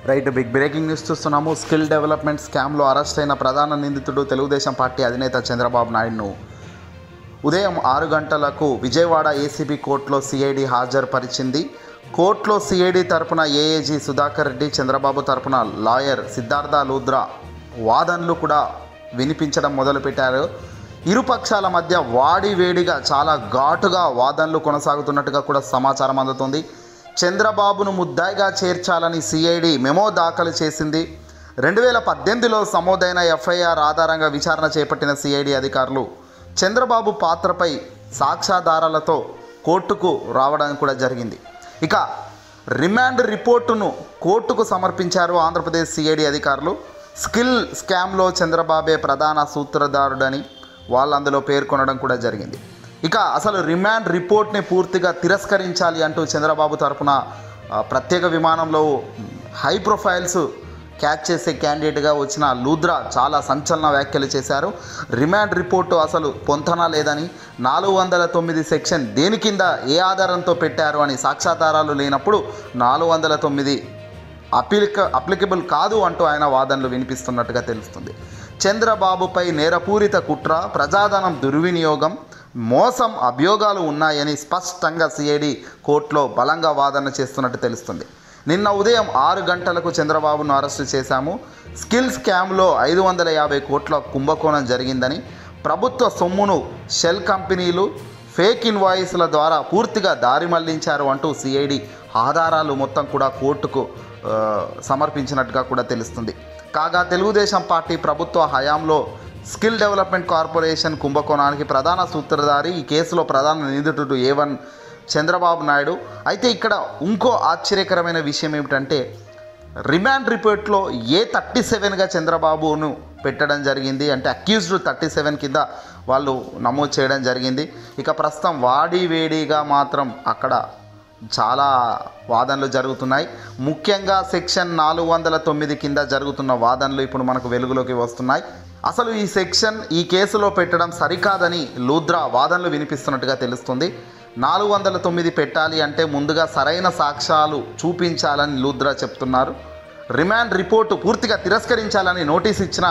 right big breaking news చూస్తున్నాము skill development స్కామ్లో arrest అయిన ప్రధాన నిందితుడు తెలుగుదేశం పార్టీ అధినేత చంద్రబాబు నాయుడును ఉదయం ఆరు గంటలకు విజయవాడ ఏసీబీ కోర్టులో సిఐడి హాజరుపరిచింది కోర్టులో సిఐడి తరపున ఏఏజీ సుధాకర్ రెడ్డి చంద్రబాబు తరపున లాయర్ సిద్ధార్థ లూద్రా వాదనలు కూడా వినిపించడం మొదలుపెట్టారు ఇరు పక్షాల మధ్య వాడి వేడిగా చాలా ఘాటుగా వాదనలు కొనసాగుతున్నట్టుగా కూడా సమాచారం అందుతుంది చంద్రబాబును ముద్దాయిగా చేర్చాలని సిఐడి మెమో దాఖలు చేసింది రెండు వేల పద్దెనిమిదిలో సమోదైన ఎఫ్ఐఆర్ ఆధారంగా విచారణ చేపట్టిన సిఐడి అధికారులు చంద్రబాబు పాత్రపై సాక్ష్యాధారాలతో కోర్టుకు రావడం కూడా జరిగింది ఇక రిమాండ్ రిపోర్టును కోర్టుకు సమర్పించారు ఆంధ్రప్రదేశ్ సిఐడి అధికారులు స్కిల్ స్కామ్లో చంద్రబాబే ప్రధాన సూత్రధారుడని వాళ్ళు అందులో పేర్కొనడం కూడా జరిగింది ఇక అసలు రిమాండ్ రిపోర్ట్ని పూర్తిగా తిరస్కరించాలి అంటూ చంద్రబాబు తరపున ఆ, ప్రత్యేక విమానంలో హై ప్రొఫైల్స్ క్యాచ్ చేసే క్యాండిడేట్గా వచ్చిన లూద్రా చాలా సంచలన వ్యాఖ్యలు చేశారు రిమాండ్ రిపోర్టు అసలు పొంతన లేదని నాలుగు వందల తొమ్మిది సెక్షన్ దేని కింద ఏ ఆధారంతో పెట్టారు అని సాక్ష్యాధారాలు లేనప్పుడు నాలుగు వందల తొమ్మిది అప్లిక అప్లికబుల్ కాదు అంటూ ఆయన వాదనలు వినిపిస్తున్నట్టుగా తెలుస్తుంది చంద్రబాబుపై నేరపూరిత కుట్ర ప్రజాధనం దుర్వినియోగం మోసం అభియోగాలు ఉన్నాయని స్పష్టంగా సిఐడి కోర్టులో బలంగా వాదన చేస్తున్నట్టు తెలుస్తుంది నిన్న ఉదయం ఆరు గంటలకు చంద్రబాబును అరెస్టు చేశాము స్కిల్ స్కామ్లో ఐదు వందల యాభై కోట్ల కుంభకోణం జరిగిందని ప్రభుత్వ సొమ్మును షెల్ కంపెనీలు ఫేక్ ఇన్వాయిస్ల ద్వారా పూర్తిగా దారి మళ్లించారు అంటూ సిఐడి ఆధారాలు మొత్తం కూడా కోర్టుకు ఆ, సమర్పించినట్టుగా కూడా తెలుస్తుంది కాగా తెలుగుదేశం పార్టీ ప్రభుత్వ హయాంలో స్కిల్ డెవలప్మెంట్ కార్పొరేషన్ కుంభకోణానికి ప్రధాన సూత్రధారి ఈ కేసులో ప్రధాన నిందితుడు ఏ వన్ చంద్రబాబు నాయుడు అయితే ఇక్కడ ఇంకో ఆశ్చర్యకరమైన విషయం ఏమిటంటే రిమాండ్ రిపోర్ట్లో ఏ థర్టీ సెవెన్గా చంద్రబాబును పెట్టడం జరిగింది అంటే అక్యూజ్డ్ థర్టీ సెవెన్ కింద వాళ్ళు నమోదు చేయడం జరిగింది ఇక ప్రస్తుతం వాడి వేడిగా మాత్రం అక్కడ చాలా వాదనలు జరుగుతున్నాయి ముఖ్యంగా సెక్షన్ నాలుగు వందల తొమ్మిది కింద జరుగుతున్న వాదనలు ఇప్పుడు మనకు వెలుగులోకి వస్తున్నాయి అసలు ఈ సెక్షన్ ఈ కేసులో పెట్టడం సరికాదని లూద్రా వాదనలు వినిపిస్తున్నట్టుగా తెలుస్తుంది నాలుగు వందల తొమ్మిది పెట్టాలి అంటే ముందుగా సరైన సాక్ష్యాలు చూపించాలని లూద్రా చెప్తున్నారు రిమాండ్ రిపోర్టు పూర్తిగా తిరస్కరించాలని నోటీస్ ఇచ్చిన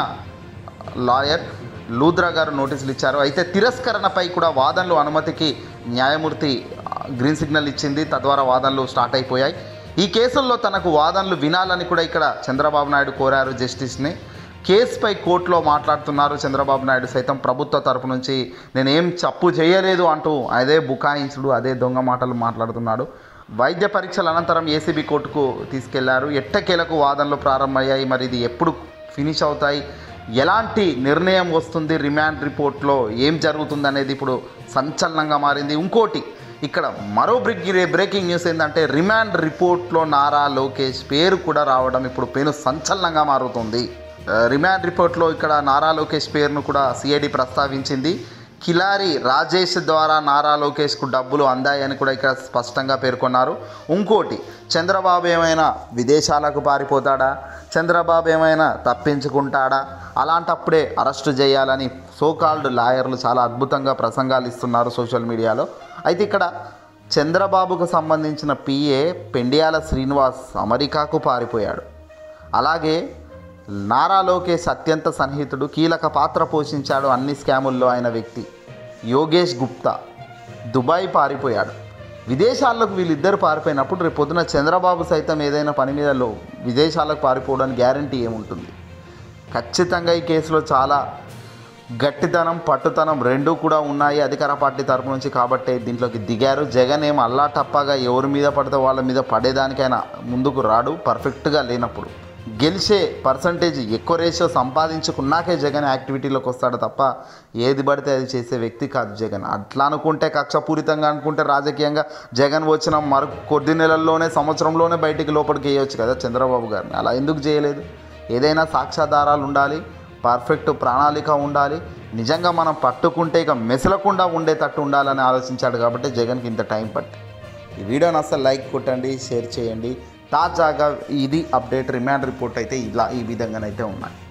లాయర్ లూద్రా గారు నోటీసులు ఇచ్చారు అయితే తిరస్కరణపై కూడా వాదనలు అనుమతికి న్యాయమూర్తి ఆ, గ్రీన్ సిగ్నల్ ఇచ్చింది తద్వారా వాదనలు స్టార్ట్ అయిపోయాయి ఈ కేసుల్లో తనకు వాదనలు వినాలని కూడా ఇక్కడ చంద్రబాబు నాయుడు కోరారు జస్టిస్ని కేసుపై కోర్టులో మాట్లాడుతున్నారు చంద్రబాబు నాయుడు సైతం ప్రభుత్వ తరపు నుంచి నేనేం తప్పు చేయలేదు అంటూ అదే బుకాయించుడు అదే దొంగ మాటలు మాట్లాడుతున్నాడు వైద్య పరీక్షల అనంతరం ఏసీబీ కోర్టుకు తీసుకెళ్లారు ఎట్టకేలకు వాదనలు ప్రారంభమయ్యాయి మరి ఇది ఎప్పుడు ఫినిష్ అవుతాయి ఎలాంటి నిర్ణయం వస్తుంది రిమాండ్ రిపోర్ట్లో ఏం జరుగుతుంది అనేది ఇప్పుడు సంచలనంగా మారింది ఇంకోటి ఇక్కడ మరో బ్రేక్ బ్రేకింగ్ న్యూస్ ఏంటంటే రిమాండ్ రిపోర్ట్లో నారా లోకేష్ పేరు కూడా రావడం ఇప్పుడు పేరు సంచలనంగా మారుతుంది ఆ, రిమాండ్ రిపోర్ట్లో ఇక్కడ నారా లోకేష్ పేరును కూడా సిఐడి ప్రస్తావించింది కిలారి రాజేష్ ద్వారా నారా లోకేష్కు డబ్బులు అందాయని కూడా ఇక్కడ స్పష్టంగా పేర్కొన్నారు ఇంకోటి చంద్రబాబు ఏమైనా విదేశాలకు పారిపోతాడా చంద్రబాబు ఏమైనా తప్పించుకుంటాడా అలాంటప్పుడే అరెస్టు చేయాలని సోకాల్డ్ లాయర్లు చాలా అద్భుతంగా ప్రసంగాలు ఇస్తున్నారు సోషల్ మీడియాలో అయితే ఇక్కడ చంద్రబాబుకు సంబంధించిన పిఏ పెండియాల శ్రీనివాస్ అమెరికాకు పారిపోయాడు అలాగే నారా లోకేష్ అత్యంత సన్నిహితుడు కీలక పాత్ర పోషించాడు అన్ని స్కాముల్లో ఆయన వ్యక్తి యోగేష్ గుప్తా దుబాయ్ పారిపోయాడు విదేశాలకు వీళ్ళిద్దరు పారిపోయినప్పుడు రేపు పొద్దున చంద్రబాబు సైతం ఏదైనా పని మీద లో విదేశాలకు పారిపోవడానికి గ్యారంటీ ఏముంటుంది ఖచ్చితంగా ఈ కేసులో చాలా గట్టితనం పట్టుతనం రెండూ కూడా ఉన్నాయి అధికార పార్టీ తరపు నుంచి కాబట్టి దీంట్లోకి దిగారు జగన్ ఏం అల్లా టప్పాగా ఎవరి మీద పడితే వాళ్ళ మీద పడేదానికైనా ముందుకు రాడు పర్ఫెక్ట్గా లేనప్పుడు గెలిచే పర్సంటేజ్ ఎక్కువ రేషియో సంపాదించుకున్నాకే జగన్ యాక్టివిటీలోకి వస్తాడు తప్ప ఏది పడితే అది చేసే వ్యక్తి కాదు జగన్ అట్లా అనుకుంటే కక్షపూరితంగా అనుకుంటే రాజకీయంగా జగన్ వచ్చిన మరు కొద్ది నెలల్లోనే సంవత్సరంలోనే బయటికి లోపలికి వేయవచ్చు కదా చంద్రబాబు గారిని అలా ఎందుకు చేయలేదు ఏదైనా సాక్ష్యాధారాలు ఉండాలి పర్ఫెక్ట్ ప్రణాళిక ఉండాలి నిజంగా మనం పట్టుకుంటే ఇక మెసలకుండా ఉండేటట్టు ఉండాలని ఆలోచించాడు కాబట్టి జగన్కి ఇంత టైం పట్టి ఈ వీడియోని అసలు లైక్ కొట్టండి షేర్ చేయండి తాజాగా ఇది అప్డేట్ రిమాండ్ రిపోర్ట్ అయితే ఇలా ఈ విధంగానైతే ఉన్నాయి